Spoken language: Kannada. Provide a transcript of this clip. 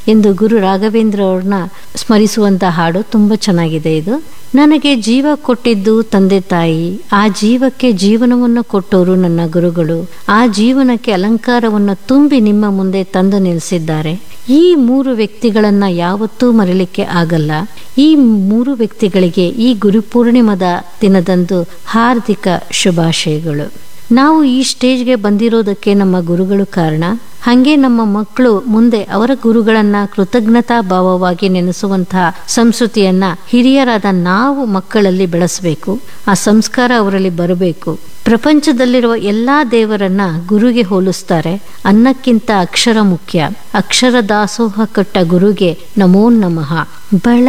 ಎಂದು ಗುರು ರಾಘವೇಂದ್ರ ಅವ್ರನ್ನ ಸ್ಮರಿಸುವಂತ ಹಾಡು ತುಂಬಾ ಚೆನ್ನಾಗಿದೆ ಇದು ನನಗೆ ಜೀವ ಕೊಟ್ಟಿದ್ದು ತಂದೆ ತಾಯಿ ಆ ಜೀವಕ್ಕೆ ಜೀವನವನ್ನು ಕೊಟ್ಟವರು ನನ್ನ ಗುರುಗಳು ಆ ಜೀವನಕ್ಕೆ ಅಲಂಕಾರವನ್ನು ತುಂಬಿ ನಿಮ್ಮ ಮುಂದೆ ತಂದು ನಿಲ್ಲಿಸಿದ್ದಾರೆ ಈ ಮೂರು ವ್ಯಕ್ತಿಗಳನ್ನ ಯಾವತ್ತೂ ಮರೀಲಿಕ್ಕೆ ಆಗಲ್ಲ ಈ ಮೂರು ವ್ಯಕ್ತಿಗಳಿಗೆ ಈ ಗುರುಪೂರ್ಣಿಮದ ದಿನದಂದು ಹಾರ್ದಿಕ ಶುಭಾಶಯಗಳು ನಾವು ಈ ಸ್ಟೇಜ್ಗೆ ಬಂದಿರೋದಕ್ಕೆ ನಮ್ಮ ಗುರುಗಳು ಕಾರಣ ಹಾಗೆ ನಮ್ಮ ಮಕ್ಕಳು ಮುಂದೆ ಅವರ ಗುರುಗಳನ್ನ ಕೃತಜ್ಞತಾ ಭಾವವಾಗಿ ನೆನೆಸುವಂತಹ ಸಂಸ್ಕೃತಿಯನ್ನ ಹಿರಿಯರಾದ ನಾವು ಮಕ್ಕಳಲ್ಲಿ ಬೆಳೆಸಬೇಕು ಆ ಸಂಸ್ಕಾರ ಅವರಲ್ಲಿ ಬರಬೇಕು ಪ್ರಪಂಚದಲ್ಲಿರುವ ಎಲ್ಲಾ ದೇವರನ್ನ ಗುರುಗೆ ಹೋಲಿಸ್ತಾರೆ ಅನ್ನಕ್ಕಿಂತ ಅಕ್ಷರ ಮುಖ್ಯ ಅಕ್ಷರ ದಾಸೋಹ ಕಟ್ಟ ಗುರುಗೆ ನಮೋ ನಮಃ ಬಳ